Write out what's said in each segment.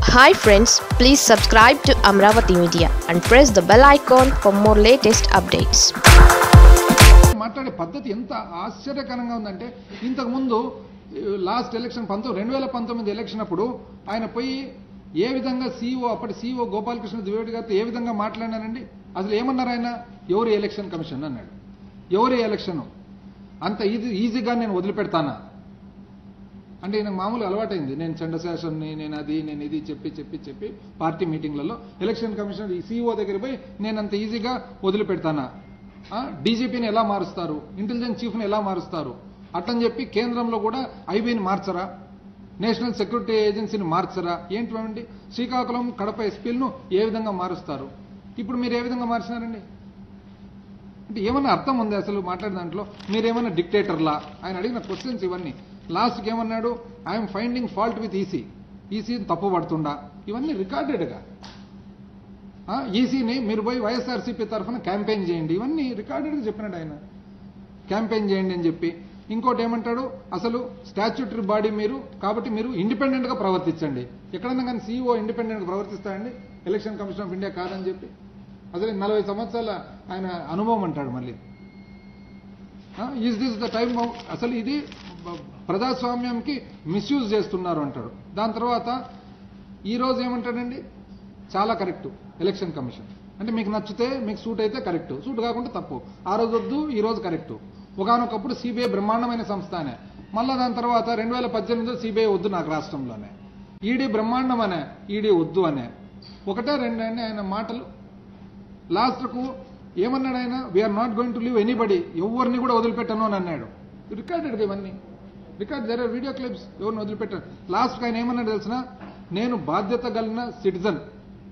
Hi friends please subscribe to Amaravati media and press the bell icon for more latest updates మాట్లాడే పద్ధతి ఎంత ఆశ్చర్యకరంగా ఉందంటే ఇంతకుముందు లాస్ట్ ఎలక్షన్ పంతొమ్మిది రెండు వేల పంతొమ్మిది ఎలక్షన్ అప్పుడు ఆయన పోయి ఏ విధంగా సీఈఓ అప్పటి సీఈఓ గోపాలకృష్ణ ద్వివేది గారితో ఏ విధంగా మాట్లాడినానండి అసలు ఏమన్నారు ఆయన ఎవరు ఎలక్షన్ కమిషన్ అన్నాడు ఎవరు ఎలక్షన్ అంత ఈజీ ఈజీగా నేను వదిలిపెడతానా అంటే ఈయనకు మామూలు అలవాటైంది నేను చండశాసన్ని నేను అది నేను ఇది చెప్పి చెప్పి చెప్పి పార్టీ మీటింగ్లలో ఎలక్షన్ కమిషనర్ ఈ సీఈఓ దగ్గర పోయి నేను అంత ఈజీగా వదిలిపెడతానా డీజీపీని ఎలా మారుస్తారు ఇంటెలిజెన్స్ చీఫ్ని ఎలా మారుస్తారు అట్టని చెప్పి కేంద్రంలో కూడా ఐబీని మార్చరా నేషనల్ సెక్యూరిటీ ఏజెన్సీని మార్చరా ఏంటివండి శ్రీకాకుళం కడప ఎస్పీలను ఏ విధంగా మారుస్తారు ఇప్పుడు మీరు ఏ విధంగా మార్చినారండి అంటే ఏమన్నా అర్థం ఉంది అసలు మాట్లాడిన దాంట్లో మీరేమన్నా డిక్టేటర్లా ఆయన అడిగిన క్వశ్చన్స్ ఇవన్నీ లాస్ట్కి ఏమన్నాడు I'm finding fault with EC EC తప్పు పడుతుండా ఇవన్నీ రికార్డెడ్గా ఈసీని మీరు పోయి వైఎస్ఆర్సీపీ తరఫున క్యాంపెయిన్ చేయండి ఇవన్నీ రికార్డెడ్గా చెప్పినాడు ఆయన క్యాంపెయిన్ చేయండి అని చెప్పి ఇంకోటి ఏమంటాడు అసలు స్టాచ్యూటరీ బాడీ మీరు కాబట్టి మీరు ఇండిపెండెంట్ గా ప్రవర్తించండి ఎక్కడన్నా కానీ సీఈఓ ఇండిపెండెంట్ గా ప్రవర్తిస్తాడండి ఎలక్షన్ కమిషన్ ఆఫ్ ఇండియా కాదని చెప్పి అసలు నలభై సంవత్సరాల ఆయన అనుభవం అంటాడు మళ్ళీ ఈజ్ దిస్ ద టైమ్ అసలు ఇది ప్రజాస్వామ్యంకి మిస్యూజ్ చేస్తున్నారు అంటాడు దాని తర్వాత ఈ రోజు ఏమంటాడండి చాలా కరెక్ట్ ఎలక్షన్ కమిషన్ అంటే మీకు నచ్చితే మీకు సూట్ అయితే కరెక్ట్ సూట్ కాకుండా తప్పు ఆ రోజు వద్దు ఈ రోజు కరెక్ట్ ఒకనొకప్పుడు సిబిఐ బ్రహ్మాండమైన సంస్థ అనే మళ్ళా దాని తర్వాత రెండు వేల పద్దెనిమిదిలో సిబిఐ వద్దు నాకు రాష్ట్రంలోనే ఈడీ బ్రహ్మాండం అనే ఈడీ వద్దు అనే ఒకటే రెండు అండి ఆయన మాటలు లాస్ట్కు ఏమన్నాడు ఆయన we're not going to leave anybody ఎవరిని కూడా వదిలిపెట్టను అని అన్నాడు రికార్డెడ్ ఇవన్నీ రికార్డ్ జర వీడియో క్లిప్స్ ఎవరిని వదిలిపెట్టాడు లాస్ట్కి ఆయన ఏమన్నాడు తెలిసిన నేను బాధ్యత కలిగిన సిటిజన్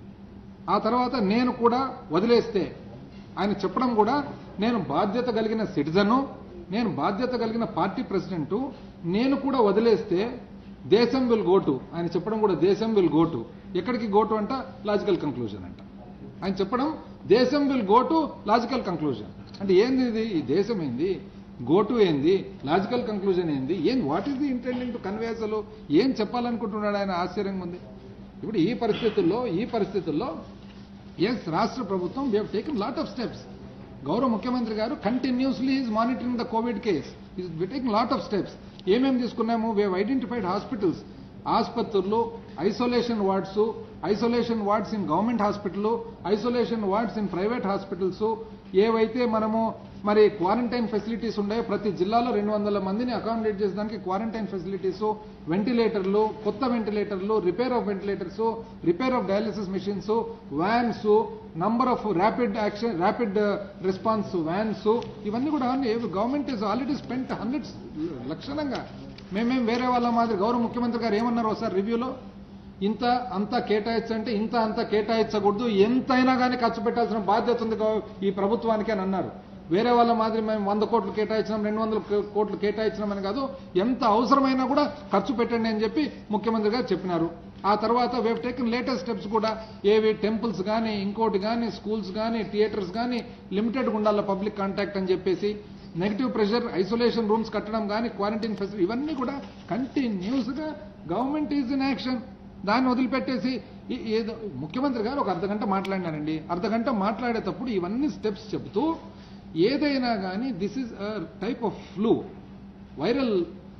ఆ తర్వాత నేను కూడా వదిలేస్తే ఆయన చెప్పడం కూడా నేను బాధ్యత కలిగిన సిటిజను నేను బాధ్యత కలిగిన పార్టీ ప్రెసిడెంట్ నేను కూడా వదిలేస్తే దేశం విల్ గోటు ఆయన చెప్పడం కూడా దేశం విల్ గోటు ఎక్కడికి గోటు అంట లాజికల్ కంక్లూజన్ అంట ఆయన చెప్పడం దేశం will go to logical conclusion అంటే ఏంది ఇది ఈ దేశం ఏంది గోటు ఏంది లాజికల్ కంక్లూజన్ ఏంది ఏం what is the intending to convey అసలు ఏం చెప్పాలనుకుంటున్నాడు ఆయన ఆశ్చర్యంగా ఉంది ఇప్పుడు ఈ పరిస్థితుల్లో ఈ పరిస్థితుల్లో ఎస్ రాష్ట్ర ప్రభుత్వం we taken lot of steps గౌరవ ముఖ్యమంత్రి గారు continuously is monitoring the covid case is taking lot of steps ఏమేమి తీసుకున్నాము వీ ఐడెంటిఫైడ్ హాస్పిటల్స్ ఆసుపత్రులు isolation wards isolation wards in government hospital isolation wards in private hospitals ఏవైతే మనము మరి quarantine facilities ఉన్నాయో ప్రతి జిల్లాలో రెండు వందల మందిని అకామిడేట్ చేసేదానికి క్వారంటైన్ ఫెసిలిటీస్ వెంటిలేటర్లు కొత్త వెంటిలేటర్లు repair of ventilators repair of dialysis machines vans number of rapid action rapid response vans ఇవన్నీ కూడా government is already spent hundreds లక్షణంగా మేమేం వేరే వాళ్ళ మాదిరి గౌరవ ముఖ్యమంత్రి గారు ఏమన్నారు ఒకసారి రివ్యూలో ఇంత అంత కేటాయించంటే ఇంత అంత కేటాయించకూడదు ఎంతైనా కానీ ఖర్చు పెట్టాల్సిన బాధ్యత ఉంది ఈ ప్రభుత్వానికి అని అన్నారు వేరే వాళ్ళ మాదిరి మేము వంద కోట్లు కేటాయించినాం రెండు వందల కోట్లు కేటాయించినాం అని కాదు ఎంత అవసరమైనా కూడా ఖర్చు పెట్టండి అని చెప్పి ముఖ్యమంత్రి గారు చెప్పినారు ఆ తర్వాత వేవ్ టేకన్ లేటెస్ట్ స్టెప్స్ కూడా ఏవి టెంపుల్స్ కానీ ఇంకోటి కానీ స్కూల్స్ కానీ థియేటర్స్ కానీ లిమిటెడ్ ఉండాలి పబ్లిక్ కాంటాక్ట్ అని చెప్పేసి నెగిటివ్ ప్రెషర్ ఐసోలేషన్ రూమ్స్ కట్టడం కానీ క్వారంటైన్ ఫెసిలిటీ ఇవన్నీ కూడా కంటిన్యూస్ గా గవర్నమెంట్ ఈజ్ ఇన్ యాక్షన్ దాన్ని వదిలిపెట్టేసి ఏదో ముఖ్యమంత్రి గారు ఒక అర్ధగంట మాట్లాడినారండి అర్ధగంట మాట్లాడేటప్పుడు ఇవన్నీ స్టెప్స్ చెబుతూ ఏదైనా కానీ this is type of flu viral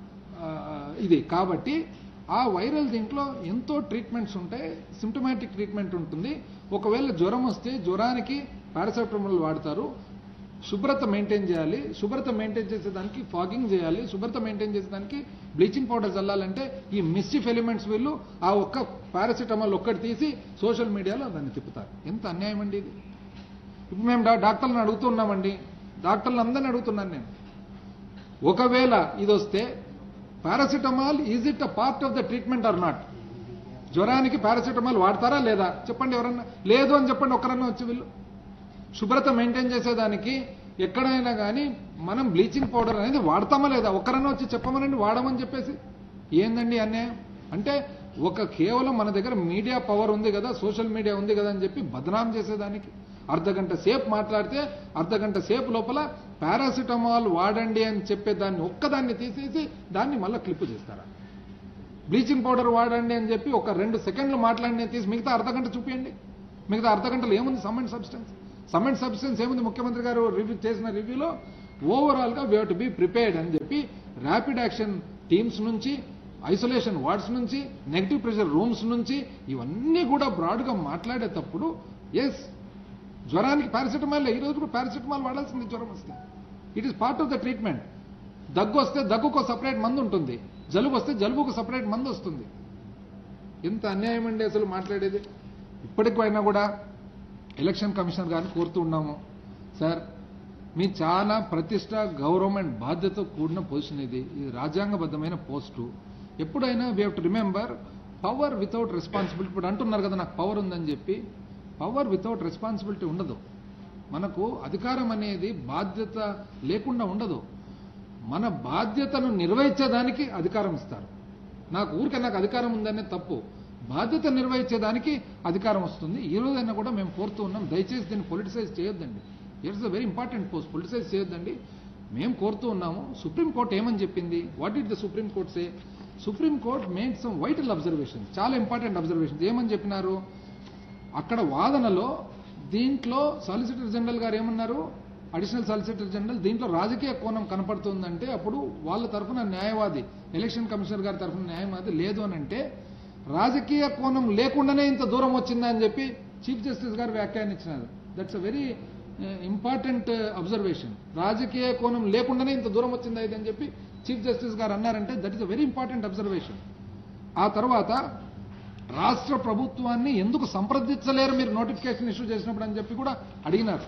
ఇది కాబట్టి ఆ వైరల్ దీంట్లో ఎంతో ట్రీట్మెంట్స్ ఉంటాయి సిమ్టమాటిక్ ట్రీట్మెంట్ ఉంటుంది ఒకవేళ జ్వరం వస్తే జ్వరానికి పారాసెటమాల్ వాడతారు శుభ్రత మెయింటైన్ చేయాలి శుభ్రత మెయింటైన్ చేసేదానికి ఫాగింగ్ చేయాలి శుభ్రత మెయింటైన్ చేసేదానికి బ్లీచింగ్ పౌడర్ చల్లాలంటే ఈ మిస్చిఫ్ ఎలిమెంట్స్ వీళ్ళు ఆ ఒక్క పారాసిటమాల్ ఒక్కటి తీసి సోషల్ మీడియాలో దాన్ని తిప్పుతారు ఎంత అన్యాయం అండి ఇది ఇప్పుడు మేము డాక్టర్లను అడుగుతున్నామండి డాక్టర్లు అందరిని అడుగుతున్నాను నేను ఒకవేళ ఇది వస్తే paracetamol is it a part of the treatment or not జ్వరానికి పారాసిటమాల్ వాడతారా లేదా చెప్పండి ఎవరన్నా లేదు అని చెప్పండి ఒక్కరన్నా వచ్చి వీళ్ళు శుభ్రత మెయింటైన్ చేసేదానికి ఎక్కడైనా కానీ మనం బ్లీచింగ్ పౌడర్ అనేది వాడతామా లేదా ఒక్కరన్నా వచ్చి చెప్పమనండి వాడమని చెప్పేసి ఏందండి అన్యాయం అంటే ఒక కేవలం మన దగ్గర మీడియా పవర్ ఉంది కదా సోషల్ మీడియా ఉంది కదా అని చెప్పి బదనాం చేసేదానికి అర్ధగంట సేపు మాట్లాడితే అర్ధగంట సేపు లోపల పారాసిటమాల్ వాడండి అని చెప్పే దాన్ని ఒక్కదాన్ని తీసేసి దాన్ని మళ్ళీ క్లిప్ చేస్తారా బ్లీచింగ్ పౌడర్ వాడండి అని చెప్పి ఒక రెండు సెకండ్లు మాట్లాడి తీసి మిగతా అర్ధ గంట చూపించండి మిగతా అర్ధ గంటలో ఏముంది సమ్మెంట్ సబ్స్టెన్స్ సమ్మెంట్ సబ్స్టెన్స్ ఏముంది ముఖ్యమంత్రి గారు రివ్యూ చేసిన రివ్యూలో ఓవరాల్ గా వీ టు బి ప్రిపేర్డ్ అని చెప్పి ర్యాపిడ్ యాక్షన్ టీమ్స్ నుంచి ఐసోలేషన్ వార్డ్స్ నుంచి నెగిటివ్ ప్రెషర్ రూమ్స్ నుంచి ఇవన్నీ కూడా బ్రాడ్గా మాట్లాడేటప్పుడు ఎస్ జ్వరానికి పారాసిటమాల్ ఈ రోజు కూడా పారాసిటమాల్ వాడాల్సింది జ్వరం వస్తే it is part of the treatment దగ్గు వస్తే దగ్గుకు సపరేట్ మందు ఉంటుంది జలుబు వస్తే జలుబుకు సపరేట్ మందు వస్తుంది ఎంత అన్యాయం అండి అసలు మాట్లాడేది ఇప్పటికైనా కూడా ఎలక్షన్ కమిషనర్ గారిని కోరుతూ ఉన్నాము సార్ మీ చాలా ప్రతిష్ట గౌరవం అండ్ బాధ్యత కూడిన పొజిషన్ ఇది ఇది రాజ్యాంగబద్ధమైన పోస్టు ఎప్పుడైనా we have to remember power without responsibility ఇప్పుడు అంటున్నారు కదా నాకు పవర్ ఉందని చెప్పి పవర్ వితౌట్ రెస్పాన్సిబిలిటీ ఉండదు మనకు అధికారం అనేది బాధ్యత లేకుండా ఉండదు మన బాధ్యతను నిర్వహించేదానికి అధికారం ఇస్తారు నాకు ఊరికే నాకు అధికారం ఉందనే తప్పు బాధ్యత నిర్వహించేదానికి అధికారం వస్తుంది ఈ రోజైనా కూడా మేము కోరుతూ ఉన్నాం దయచేసి దీన్ని పొలిటిసైజ్ చేయొద్దండి it's a very important post politicise చేయొద్దండి మేము కోరుతూ ఉన్నాము సుప్రీం కోర్ట్ ఏమని చెప్పింది what it the supreme court say supreme court made some vital observation చాలా ఇంపార్టెంట్ అబ్జర్వేషన్ ఏమని చెప్పినారు అక్కడ వాదనలో దీంట్లో సాలిసిటర్ జనరల్ గారు ఏమన్నారు అడిషనల్ సాలిసిటర్ జనరల్ దీంట్లో రాజకీయ కోణం కనపడుతుందంటే అప్పుడు వాళ్ళ తరఫున న్యాయవాది ఎలక్షన్ కమిషనర్ గారి తరఫున న్యాయవాది లేదు అని అంటే రాజకీయ కోణం లేకుండానే ఇంత దూరం వచ్చిందా అని చెప్పి చీఫ్ జస్టిస్ గారు వ్యాఖ్యానించినారు that's a very important observation రాజకీయ కోణం లేకుండానే ఇంత దూరం వచ్చిందా ఇది అని చెప్పి చీఫ్ జస్టిస్ గారు అన్నారంటే that is a very important observation ఆ తర్వాత రాష్ట్ర ప్రభుత్వాన్ని ఎందుకు సంప్రదించలేరు మీరు నోటిఫికేషన్ ఇష్యూ చేసినప్పుడు అని చెప్పి కూడా అడిగినారు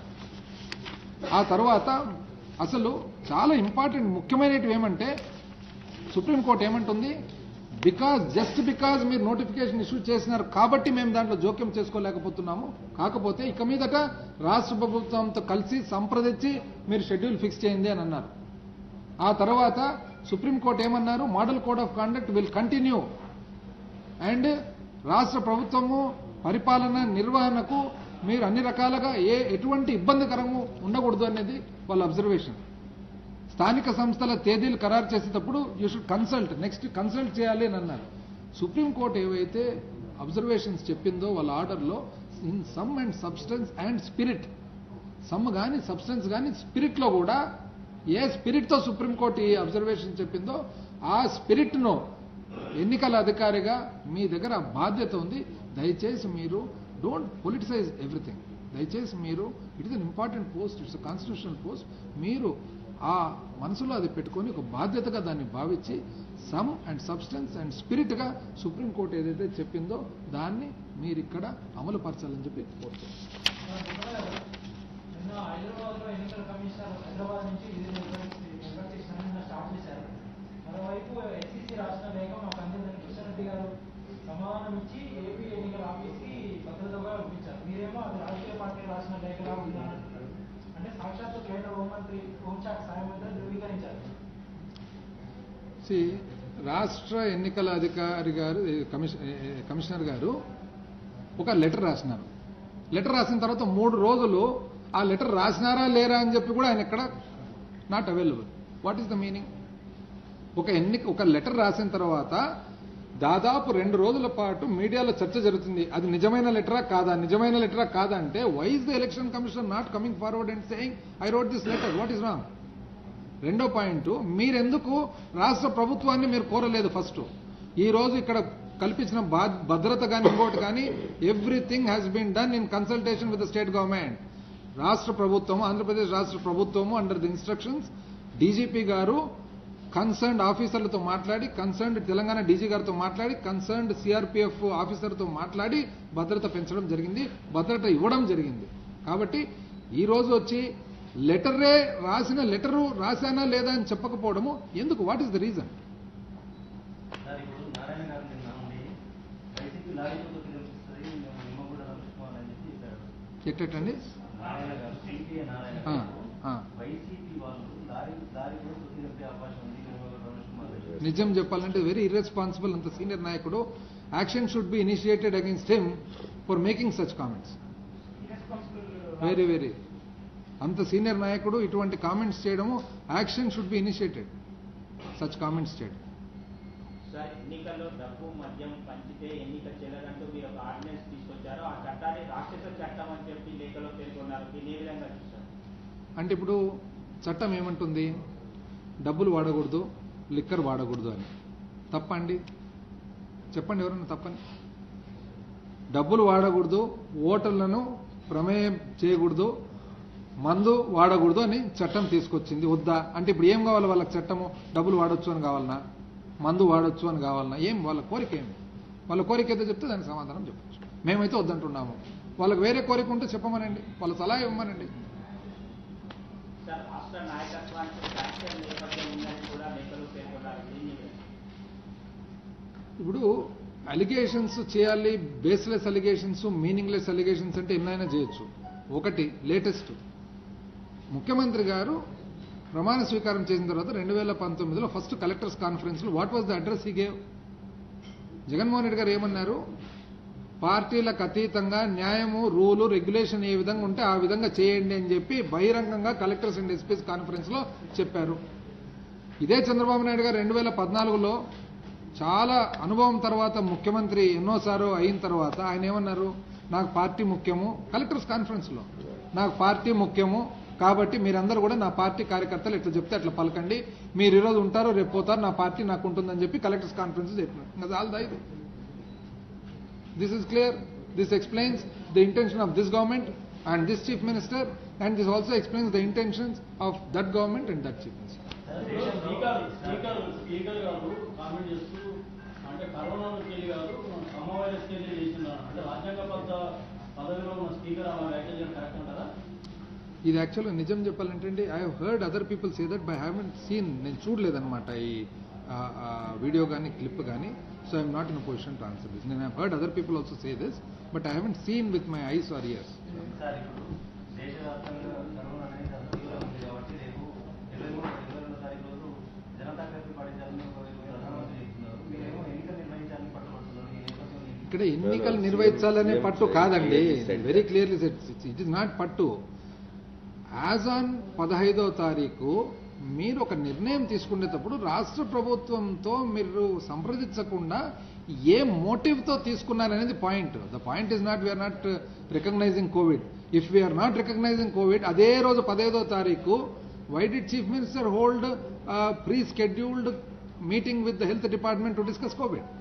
ఆ తర్వాత అసలు చాలా ఇంపార్టెంట్ ముఖ్యమైనవి ఏమంటే సుప్రీంకోర్టు ఏమంటుంది బికాజ్ జస్ట్ బికాజ్ మీరు నోటిఫికేషన్ ఇష్యూ చేసినారు కాబట్టి మేము దాంట్లో జోక్యం చేసుకోలేకపోతున్నాము కాకపోతే ఇక మీదట రాష్ట్ర ప్రభుత్వంతో కలిసి సంప్రదించి మీరు షెడ్యూల్ ఫిక్స్ చేయండి అని అన్నారు ఆ తర్వాత సుప్రీంకోర్టు ఏమన్నారు model code of conduct will continue and రాష్ట్ర ప్రభుత్వము పరిపాలన నిర్వహణకు మీరు అన్ని రకాలుగా ఏ ఎటువంటి ఇబ్బందికరము ఉండకూడదు అనేది వాళ్ళ అబ్జర్వేషన్ స్థానిక సంస్థల తేదీలు ఖరారు చేసేటప్పుడు you should consult next consult చేయాలి అని అన్నారు సుప్రీంకోర్టు ఏవైతే అబ్జర్వేషన్స్ చెప్పిందో వాళ్ళ ఆర్డర్లో in sum and substance and spirit sum కానీ సబ్స్టెన్స్ కానీ స్పిరిట్లో కూడా ఏ స్పిరిట్తో సుప్రీంకోర్టు ఈ అబ్జర్వేషన్ చెప్పిందో ఆ స్పిరిట్ను ఎన్నికల అధికారిగా మీ దగ్గర బాధ్యత ఉంది దయచేసి మీరు డోంట్ పొలిటిసైజ్ ఎవ్రీథింగ్ దయచేసి మీరు it is an important post it's constitutional post మీరు ఆ మనసులో అది పెట్టుకొని ఒక బాధ్యతగా దాన్ని భావించి సమ్ అండ్ సబ్స్టెన్స్ అండ్ స్పిరిట్గా సుప్రీంకోర్టు ఏదైతే చెప్పిందో దాన్ని మీరు ఇక్కడ అమలు పరచాలని చెప్పి కోరుతున్నాను నిన్న హైదరాబాద్ లో ఎన్నికల కమిషనర్ హైదరాబాద్ నుంచి విధులు నిర్వహించి నిర్వర్తిస్తానని నిన్న స్టార్ట్ చేశారు మరోవైపు ఎస్సీసీ రాష్ట్ర లేఖ మా కంచెందని కృష్ణారెడ్డి గారు సమాధానం ఇచ్చి ఏపీ ఎన్నికల ఆఫీస్ కి భద్రతగా పంపించారు మీరేమో అది రాజకీయ పార్టీ రాసిన లేఖలా ఉందని అంటున్నారు అంటే సాక్షాత్తు కేంద్ర హోంమంత్రి హోంశాఖ సహాయ మంత్రి ధృవీకరించారు See, రాష్ట్ర ఎన్నికల అధికారి గారు ఏ, కమిష- ఏ, ఏ, కమిషనర్ గారు ఒక లెటర్ రాసినారు లెటర్ రాసిన తర్వాత మూడు రోజులు ఆ లెటర్ రాసినారా లేరా అని చెప్పి కూడా ఆయన ఇక్కడ not available what is the meaning ఒక ఎన్నిక ఒక లెటర్ రాసిన తర్వాత దాదాపు రెండు రోజుల పాటు మీడియాలో చర్చ జరుగుతుంది అది నిజమైన లెటరా కాదా నిజమైన లెటరా కాదా అంటే why is the election commission not coming forward and saying I wrote this letter what is wrong రెండో పాయింట్ మీరెందుకు రాష్ట్ర ప్రభుత్వాన్ని మీరు కోరలేదు ఫస్ట్ ఈ రోజు ఇక్కడ కల్పించిన బా- భద్రత కానీ ఇంకోటి కానీ everything has been done in consultation with the state government రాష్ట్ర ప్రభుత్వము ఆంధ్రప్రదేశ్ రాష్ట్ర ప్రభుత్వము under the instructions DGP garu concerned ఆఫీసర్లతో మాట్లాడి కన్సర్న్డ్ తెలంగాణ డీజీ గారితో మాట్లాడి కన్సర్న్డ్ సిఆర్పిఎఫ్ ఆఫీసర్తో మాట్లాడి భద్రత పెంచడం జరిగింది భద్రత ఇవ్వడం జరిగింది కాబట్టి ఈ రోజు వచ్చి లెటరే రాసిన లెటరు రాశానా లేదా అని చెప్పకపోవడము ఎందుకు what is the reason sir ఇప్పుడు నారాయణ గారు నిన్న ఉండి వైసీపీ లారీతో తినిపిస్తుంది మేము కూడా నడుచుకోవాలని చెప్పి చెప్పారు ఎట్టండి నారాయణ గారు సిపిఐ నారాయణ ఆ, గారు ఆ. వైసీపీ వాళ్ళు లారీ లారీ కూడా తినిపే అవకాశం ఉంది మేము కూడా నడుచుకోవాలి గారు నిజం చెప్పాలంటే వెరీ ఇర్రెస్పాన్సిబుల్ అంత సీనియర్ నాయకుడు action should be initiated against him for making such comments irresponsible very very అంత సీనియర్ నాయకుడు ఇటువంటి కామెంట్స్ చేయడము action should be initiated such comments చేయడం సార్ ఎన్నికల్లో డబ్బు మద్యం పంచితే ఎన్నిక చెల్లదంటూ మీరు ఒక ఆర్డినెన్స్ తీసుకొచ్చారు ఆ చట్టాన్ని రాక్షస చట్టం అని చెప్పి లేఖలో పేర్కొన్నారు దీన్ని ఏ విధంగా చూస్తారు అంటే ఇప్పుడు చట్టం ఏమంటుంది డబ్బులు వాడకూడదు లిక్కర్ వాడకూడదు అని తప్ప అండి చెప్పండి ఎవరన్నా తప్పని డబ్బులు వాడకూడదు ఓటర్లను ప్రమేయం చేయకూడదు మందు వాడకూడదు అని చట్టం తీసుకొచ్చింది వద్దా అంటే ఇప్పుడు ఏం కావాలి వాళ్ళకి చట్టము డబ్బులు వాడొచ్చు అని కావాలనా మందు వాడొచ్చు అని కావాలనా ఏం వాళ్ళ కోరిక ఏమి వాళ్ళ కోరిక ఏదో చెప్తే దానికి సమాధానం చెప్పచ్చు మేమైతే వద్దంటున్నాము వాళ్ళకి వేరే కోరిక ఉంటే చెప్పమనండి వాళ్ళ సలహా ఇవ్వమనండి సార్ రాష్ట్ర నాయకత్వానికి ఫ్రాక్చర్ నేపథ్యం ఉందని కూడా లేఖలో పేర్కొన్నారు దీన్ని ఇప్పుడు అలిగేషన్స్ చేయాలి బేస్లెస్ అలిగేషన్స్ మీనింగ్లెస్ అలిగేషన్స్ అంటే ఎన్నైనా చేయొచ్చు ఒకటి లేటెస్ట్ ముఖ్యమంత్రి గారు ప్రమాణ స్వీకారం చేసిన తర్వాత రెండు వేల పంతొమ్మిదిలో ఫస్ట్ కలెక్టర్స్ కాన్ఫరెన్స్లో what was the address he gave Jaganmohan Reddy garu ఏమన్నారు పార్టీలకు అతీతంగా న్యాయము రూలు రెగ్యులేషన్ ఏ విధంగా ఉంటే ఆ విధంగా చేయండి అని చెప్పి బహిరంగంగా కలెక్టర్స్ అండ్ ఎస్పీస్ కాన్ఫరెన్స్ లో చెప్పారు ఇదే చంద్రబాబు నాయుడు గారు రెండు వేల పద్నాలుగులో చాలా అనుభవం తర్వాత ముఖ్యమంత్రి ఎన్నోసార్లు అయిన తర్వాత ఆయన ఏమన్నారు నాకు పార్టీ ముఖ్యము కలెక్టర్స్ కాన్ఫరెన్స్ లో నాకు పార్టీ ముఖ్యము కాబట్టి మీరందరూ కూడా నా పార్టీ కార్యకర్తలు ఎట్లా చెప్తే అట్లా పలకండి మీరు ఈరోజు ఉంటారు రేపు పోతారు నా పార్టీ నాకు ఉంటుందని చెప్పి కలెక్టర్స్ కాన్ఫరెన్స్ చెప్పినారు ఇంకా చాలదా ఇది This is clear. This explains the intention of this government and this chief minister, and this also explains the intentions of that government and that chief minister. Speaker speaker speaker గారు comment చేస్తూ అంటే కరోనాకి వెళ్ళి కాదు అమ్మ వైరస్కి వెళ్ళి చేస్తున్నారు అంటే రాజ్యాంగబద్ధ పదవిలో ఉన్న స్పీకర్ అలా వ్యాఖ్య చేయడం కరెక్ట్ అంటారా ఇది యాక్చువల్గా నిజం చెప్పాలంటే అండి I heard other people say that by haven't seen నేను చూడలేదన్నమాట ఈ వీడియో కానీ క్లిప్ కానీ so I'm not in position to answer this నేను heard other people also say this but I haven't seen with my eyes or ears sir ఇప్పుడు దేశవ్యాప్తంగా corona అనేది చాలా తీవ్రంగా ఉంది కాబట్టి రేపు ఇరవై మూడు ఇరవై రెండు తారీఖు రోజు జనతా కర్ఫ్యూ పాటించాలని ఒక ప్రధానమంత్రి చెప్తున్నారు మీరేమో ఎన్నికలు నిర్వహించాలని పట్టుబడుతున్నారు ఈ నేపథ్యంలో ఇక్కడ ఎన్నికలు నిర్వహించాలనే పట్టు కాదండి very clearly it is not పట్టు యాజ్ ఆన్ పదహైదో తారీఖు మీరు ఒక నిర్ణయం తీసుకునేటప్పుడు రాష్ట్ర ప్రభుత్వంతో మీరు సంప్రదించకుండా ఏ మోటివ్తో తీసుకున్నారనేది point the point is not we're not recognising Covid if we're not recognising Covid అదే రోజు పదహైదో తారీఖు why the chief minister hold pre scheduled meeting with the health department to discuss Covid